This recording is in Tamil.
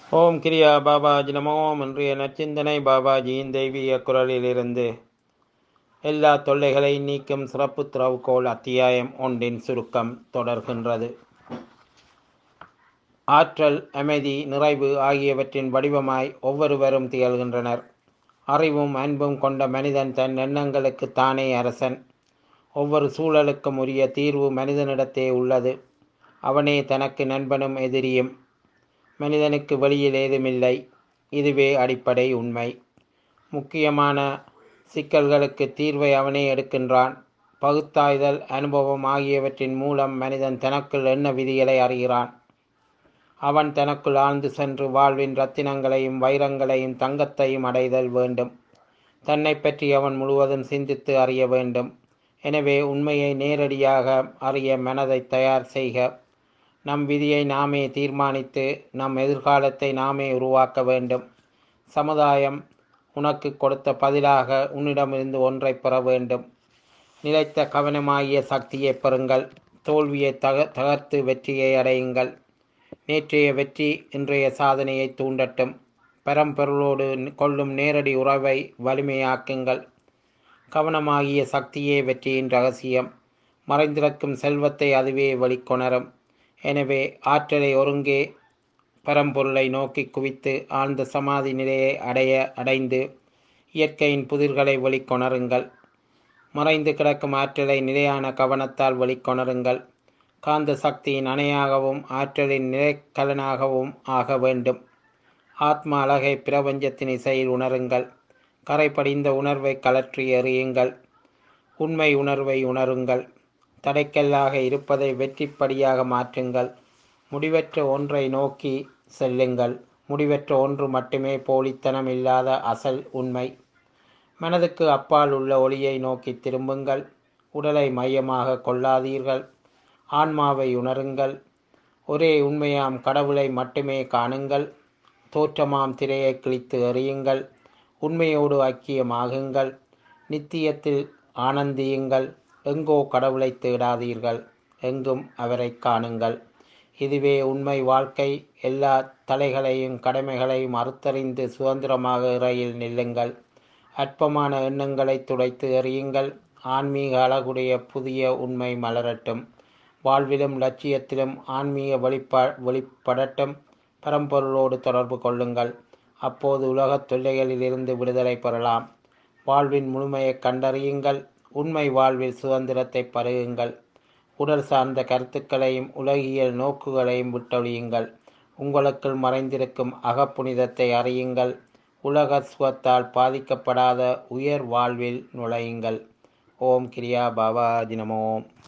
ஓம் கிரியா பாபாஜி நமோம் இன்றைய நச்சிந்தனை பாபாஜியின் தெய்வீக குரலிலிருந்து எல்லா தொல்லைகளை நீக்கும் சிறப்பு திறவுகோல் அத்தியாயம் ஒன்றின் சுருக்கம் தொடர்கின்றது ஆற்றல் அமைதி நிறைவு ஆகியவற்றின் வடிவமாய் ஒவ்வொருவரும் திகழ்கின்றனர் அறிவும் அன்பும் கொண்ட மனிதன் தன் எண்ணங்களுக்கு தானே அரசன் ஒவ்வொரு சூழலுக்கும் உரிய தீர்வு மனிதனிடத்தே உள்ளது அவனே தனக்கு நண்பனும் எதிரியும் மனிதனுக்கு வெளியில் ஏதுமில்லை இதுவே அடிப்படை உண்மை முக்கியமான சிக்கல்களுக்கு தீர்வை அவனே எடுக்கின்றான் பகுத்தாய்தல் அனுபவம் ஆகியவற்றின் மூலம் மனிதன் தனக்குள் என்ன விதிகளை அறிகிறான் அவன் தனக்குள் ஆழ்ந்து சென்று வாழ்வின் ரத்தினங்களையும் வைரங்களையும் தங்கத்தையும் அடைதல் வேண்டும் தன்னை பற்றி அவன் முழுவதும் சிந்தித்து அறிய வேண்டும் எனவே உண்மையை நேரடியாக அறிய மனதை தயார் செய்க நம் விதியை நாமே தீர்மானித்து நம் எதிர்காலத்தை நாமே உருவாக்க வேண்டும் சமுதாயம் உனக்கு கொடுத்த பதிலாக உன்னிடமிருந்து ஒன்றை பெற வேண்டும் நிலைத்த கவனமாகிய சக்தியை பெறுங்கள் தோல்வியை தக தகர்த்து வெற்றியை அடையுங்கள் நேற்றைய வெற்றி இன்றைய சாதனையை தூண்டட்டும் பரம்பொருளோடு கொள்ளும் நேரடி உறவை வலிமையாக்குங்கள் கவனமாகிய சக்தியே வெற்றியின் ரகசியம் மறைந்திருக்கும் செல்வத்தை அதுவே வெளிக்கொணரும் எனவே ஆற்றலை ஒருங்கே பரம்பொருளை நோக்கி குவித்து ஆழ்ந்த சமாதி நிலையை அடைய அடைந்து இயற்கையின் புதிர்களை வெளிக்கொணருங்கள் மறைந்து கிடக்கும் ஆற்றலை நிலையான கவனத்தால் வெளிக்கொணருங்கள் காந்த சக்தியின் அணையாகவும் ஆற்றலின் நிலைக்கலனாகவும் ஆக வேண்டும் ஆத்ம அழகை பிரபஞ்சத்தின் இசையில் உணருங்கள் கரை படிந்த உணர்வை கலற்றி எறியுங்கள் உண்மை உணர்வை உணருங்கள் தடைக்கல்லாக இருப்பதை வெற்றிப்படியாக மாற்றுங்கள் முடிவற்ற ஒன்றை நோக்கி செல்லுங்கள் முடிவற்ற ஒன்று மட்டுமே போலித்தனம் இல்லாத அசல் உண்மை மனதுக்கு அப்பால் உள்ள ஒளியை நோக்கி திரும்புங்கள் உடலை மையமாக கொள்ளாதீர்கள் ஆன்மாவை உணருங்கள் ஒரே உண்மையாம் கடவுளை மட்டுமே காணுங்கள் தோற்றமாம் திரையை கிழித்து எறியுங்கள் உண்மையோடு ஐக்கியமாகுங்கள் நித்தியத்தில் ஆனந்தியுங்கள் எங்கோ கடவுளை தேடாதீர்கள் எங்கும் அவரை காணுங்கள் இதுவே உண்மை வாழ்க்கை எல்லா தலைகளையும் கடமைகளையும் அறுத்தறிந்து சுதந்திரமாக இறையில் நில்லுங்கள் அற்பமான எண்ணங்களை துடைத்து எறியுங்கள் ஆன்மீக அழகுடைய புதிய உண்மை மலரட்டும் வாழ்விலும் லட்சியத்திலும் ஆன்மீக வெளிப்ப வெளிப்படட்டும் பரம்பொருளோடு தொடர்பு கொள்ளுங்கள் அப்போது உலகத் தொல்லைகளிலிருந்து விடுதலை பெறலாம் வாழ்வின் முழுமையை கண்டறியுங்கள் உண்மை வாழ்வில் சுதந்திரத்தை பருகுங்கள் உடல் சார்ந்த கருத்துக்களையும் உலகியல் நோக்குகளையும் விட்டொழியுங்கள் உங்களுக்குள் மறைந்திருக்கும் அகப்புனிதத்தை அறியுங்கள் உலக சுகத்தால் பாதிக்கப்படாத உயர் வாழ்வில் நுழையுங்கள் ஓம் கிரியா பாபா தினமோம்